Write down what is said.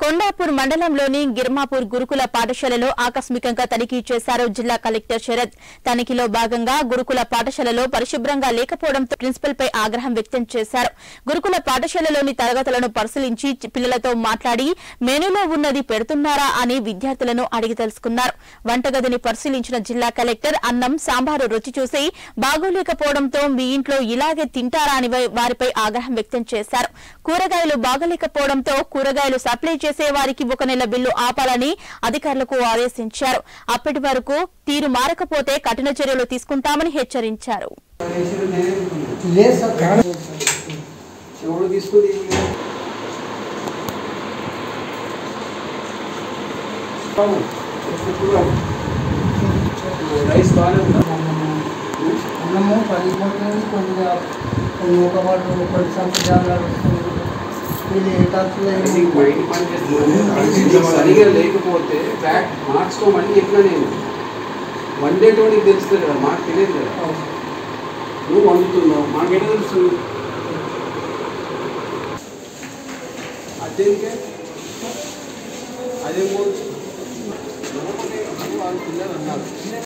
కొండాపూర్ మండలంలోని గిర్మాపూర్ గురుకుల పాఠశాలలో ఆకస్మికంగా తనిఖీ చేశారు జిల్లా కలెక్టర్ శరత్ తనిఖీలో భాగంగా గురుకుల పాఠశాలలో పరిశుభ్రంగా లేకపోవడంతో ప్రిన్సిపల్ పై ఆగ్రహం వ్యక్తం చేశారు గురుకుల పాఠశాలలోని తరగతులను పరిశీలించి చి- పిల్లలతో మాట్లాడి మెనూలో ఉన్నది పెడుతున్నారా అని విద్యార్థులను అడిగి తెలుసుకున్నారు వంటగదిని పరిశీలించిన జిల్లా కలెక్టర్ అన్నం సాంబారు రుచి చూసి బాగోలేకపోవడంతో మీ ఇంట్లో ఇలాగే తింటారా అని వై- వారిపై ఆగ్రహం వ్యక్తం చేశారు కూరగాయలు బాగలేకపోవడంతో కూరగాయలు సప్లై చేసే వారికి ఒక నెల బిల్లు ఆపాలని అధికారులకు ఆదేశించారు అప్పటి వరకు తీరు మారకపోతే కఠిన చర్యలు తీసుకుంటామని హెచ్చరించారు లేదు సార్ కాదు ఎవడు తీసుకుని రైస్ బాగానే ఉందా అన్నము పగిలిపోతుంది కొద్దిగా కొన్ని ఒక వాటర్ కొన్ని సంప్రదాయాలు వస్తుంది ఇది ఏటాల్సిందో అది మైండ్ పని చేస్తుంది సరిగా లేకపోతే బ్యాక్ మార్చుకోమని చెప్పిన నేను వండేటోడికి తెలుస్తుంది కదా మాకు తెలియదు కదా నువ్వు వండుతున్నావు మాకేనా తెలుస్తుంది అదేంటే అదేం పోవచ్చు లోపలే అని వాళ్ళు పిల్లలు అన్నారు